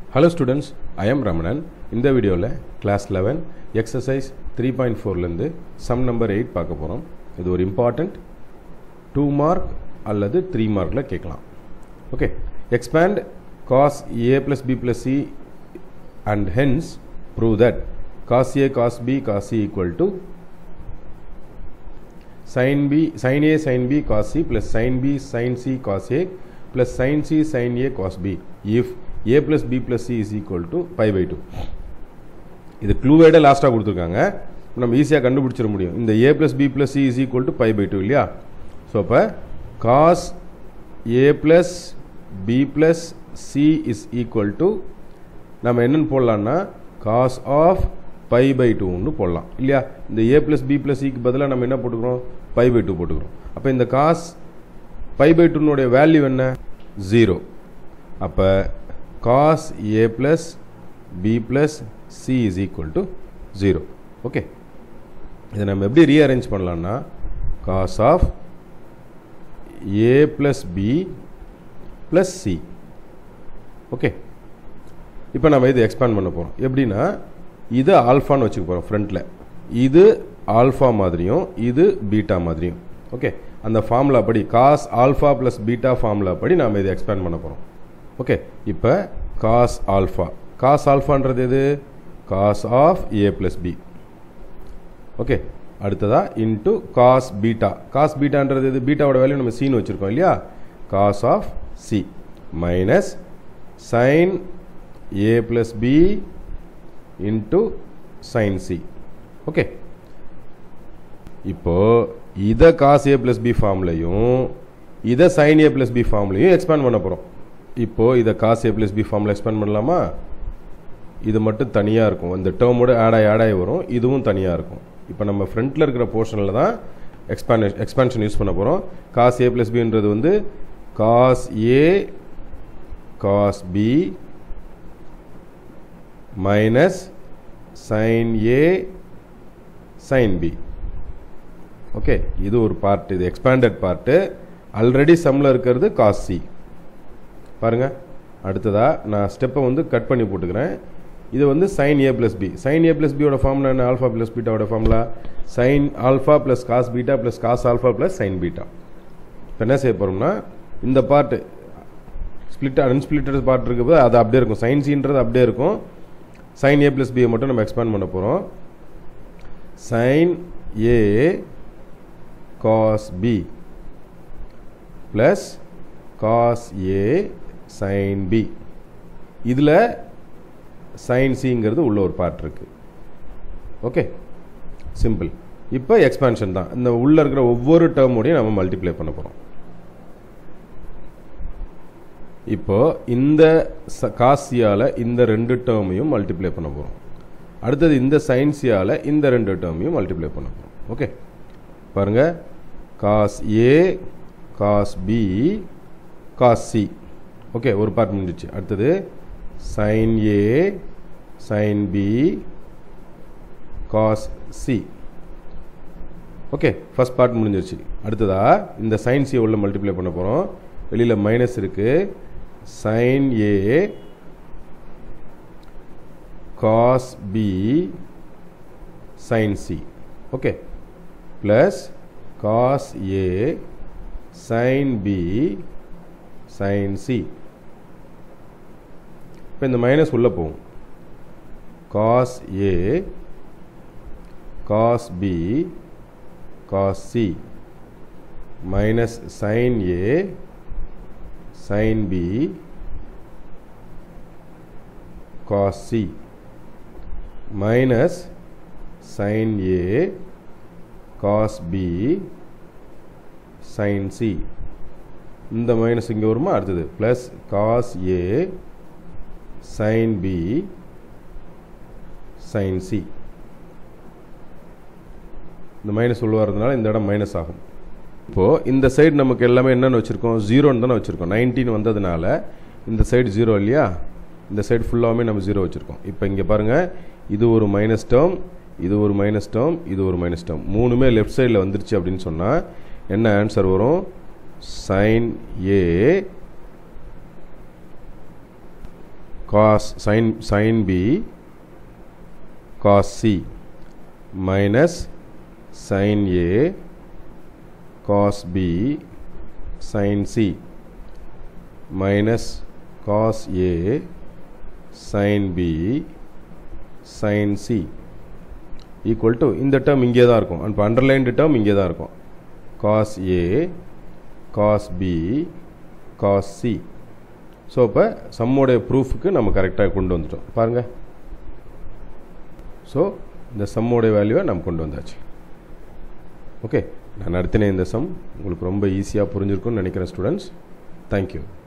hello students I am Ramanan இந்த வீடியோவில் class eleven exercise three point ஃபோர்லேருந்து சம் நம்பர் எயிட் பார்க்க போகிறோம் இது ஒரு இம்பார்ட்டண்ட் டூ மார்க் அல்லது த்ரீ மார்க்கில் கேட்கலாம் okay expand cos A plus B plus C and hence prove that cos A cos B cos C equal to sin b sin a sin b cos c plus sin b sin c cos a plus sin c sin a cos b if a plus b plus c is equal to pi by 2 இது க்ளூவேட லாஸ்ட்டாக கொடுத்துருக்காங்க நம்ம ஈஸியாக கண்டுபிடிச்சிட முடியும் இந்த a plus b plus c is equal to pi by 2 இல்லையா so அப்போ cos a plus b plus c is equal to நம்ம என்னென்னு போடலான்னா cos of பை பை டூன்னு போடலாம் இல்லையா இந்த ஏ ப்ளஸ் பி ப்ளஸ் சிக்கு பதிலாக நம்ம என்ன போட்டுக்கிறோம் பை பை டூ போட்டுக்கிறோம் அப்போ இந்த காஸ் பை பை டூனுடைய வேல்யூ என்ன ஜீரோ அப்போ cos A plus B plus C is equal to zero okay இதை நம்ம எப்படி ரீஅரேஞ்ச் பண்ணலாம்னா cos of A plus B plus C okay இப்போ நம்ம இது எக்ஸ்பேண்ட் பண்ண போகிறோம் எப்படின்னா இது ஆல்ஃபான்னு வச்சுக்க போகிறோம் ஃப்ரண்ட்டில் இது ஆல்ஃபா மாதிரியும் இது பீட்டா மாதிரியும் ஓகே அந்த ஃபார்முலா படி cos alpha plus beta formula படி நாம் இதை எக்ஸ்பேண்ட் பண்ண போகிறோம் ஓகே இப்போ காஸ் ஆல்ஃபா காஸ் ஆல்ஃபான்றது எது cos of A plus B okay அடுத்ததா இன்ட்டு காஸ் பீட்டா காஸ் பீட்டான்றது எது பீட்டாவோட வேல்யூ நம்ம சீன் வச்சுருக்கோம் இல்லையா cos of C minus sine A plus B into sine C okay இப்போ இதை காஸ் ஏ ப்ளஸ் பி ஃபார்ம்லையும் இதை சைன் ஏ ப்ளஸ் பி ஃபார்ம்லையும் எக்ஸ்பேண்ட் பண்ண போகிறோம் இப்போ இதை காஸ் ஏ ப்ளஸ் பி ஃபார்மில் எக்ஸ்பேண்ட் பண்ணலாமா இது மட்டும் தனியாக இருக்கும் இந்த டேர்மோட ஆட் ஆகி ஆட் ஆகி வரும் இதுவும் தனியாக இருக்கும் இப்போ நம்ம ஃப்ரண்ட்டில் இருக்கிற போர்ஷனில் தான் எக்ஸ்பேன் எக்ஸ்பேன்ஷன் யூஸ் பண்ண போகிறோம் காஸ் ஏ ப்ளஸ் பின்றது வந்து cos A cos B minus sine A sine B okay இது ஒரு பார்ட் இது எக்ஸ்பேண்டட் பார்ட்டு ஆல்ரெடி சம்மில் இருக்கிறது காஸ் சி பாருங்கள் அடுத்ததாக நான் ஸ்டெப்பை வந்து கட் பண்ணி போட்டுக்கிறேன் இது வந்து sine A plus B sine A plus பியோட ஃபார்முலா என்ன ஆல்ஃபா ப்ளஸ் பீட்டாவோட formula sine alpha plus cos beta plus cos alpha plus sine beta இப்போ என்ன செய்ய போகிறோம்னா இந்த பார்ட்டு ஸ்பிளிட் அன்ஸ்பிளிட்டட் பார்ட் இருக்கும்போது அது அப்படியே இருக்கும் சைன் சின்றது அப்படியே இருக்கும் சைன் ஏ ப்ளஸ் பியை மட்டும் நம்ம எக்ஸ்பேண்ட் பண்ண போகிறோம் sine A cos B plus cos A sine B இதில் சைன் சிங்கிறது உள்ள ஒரு பார்ட் இருக்கு ஓகே சிம்பிள் இப்போ எக்ஸ்பேன்ஷன் தான் இந்த உள்ளே இருக்கிற ஒவ்வொரு டேர்மோடையும் நம்ம மல்டிப்ளை பண்ண போகிறோம் இப்போ இந்த காசியால் இந்த ரெண்டு டேர்மையும் மல்டிப்ளை பண்ண போகிறோம் அடுத்தது இந்த சயின்ஸியால் இந்த ரெண்டு டேர்மையும் மல்டிப்ளை பண்ண போகிறோம் ஓகே பாருங்க cos A cos B cos C okay ஒரு பார்ட் முடிஞ்சிச்சு அடுத்தது sine A sine B cos C okay first part முடிஞ்சிருச்சு அடுத்ததா இந்த சைன் சியை உள்ள மல்டிப்ளை பண்ண போகிறோம் வெளியில் மைனஸ் இருக்குது sin A cos B sin C okay plus cos A sin B sin C இப்போ இந்த மைனஸ் உள்ளே போகும் cos A cos B cos C minus sin A sin B cos C minus sin A cos B sin C இந்த minus இங்கே வருமா அடுத்தது plus cos A sine B sine C இந்த minus உள்ள வரதுனால இந்த இடம் மைனஸ் ஆகும் இப்போது இந்த சைடு நமக்கு எல்லாமே என்னென்னு வச்சுருக்கோம் ஜீரோன்னு தானே வச்சுருக்கோம் நைன்டீன் வந்ததுனால இந்த சைடு ஜீரோ இல்லையா இந்த சைடு ஃபுல்லாகவே நம்ம ஜீரோ வச்சுருக்கோம் இப்போ இங்கே பாருங்கள் இது ஒரு மைனஸ் டேர்ம் இது ஒரு மைனஸ் டேர்ம் இது ஒரு மைனஸ் டேர்ம் மூணுமே லெஃப்ட் சைடில் வந்துருச்சு அப்படின்னு சொன்னால் என்ன ஆன்சர் வரும் sine A cos sine sine B cos C minus sine A cos B sine C minus cos A sine B sine C equal to இந்த டேர்ம் இங்கே தான் இருக்கும் இப்போ அண்டர்லைன்டு டேர்ம் இங்கே தான் இருக்கும் cos A cos B cos C so இப்போ சம்மோடைய ப்ரூஃபுக்கு நம்ம கரெக்டாக கொண்டு வந்துட்டோம் பாருங்கள் ஸோ இந்த சம்மோடைய வேல்யூவை நம்ம கொண்டு வந்தாச்சு ஓகே நான் நடத்தின இந்த சம் உங்களுக்கு ரொம்ப ஈஸியாக புரிஞ்சிருக்கும்னு நினைக்கிறேன் ஸ்டூடெண்ட்ஸ் தேங்க்யூ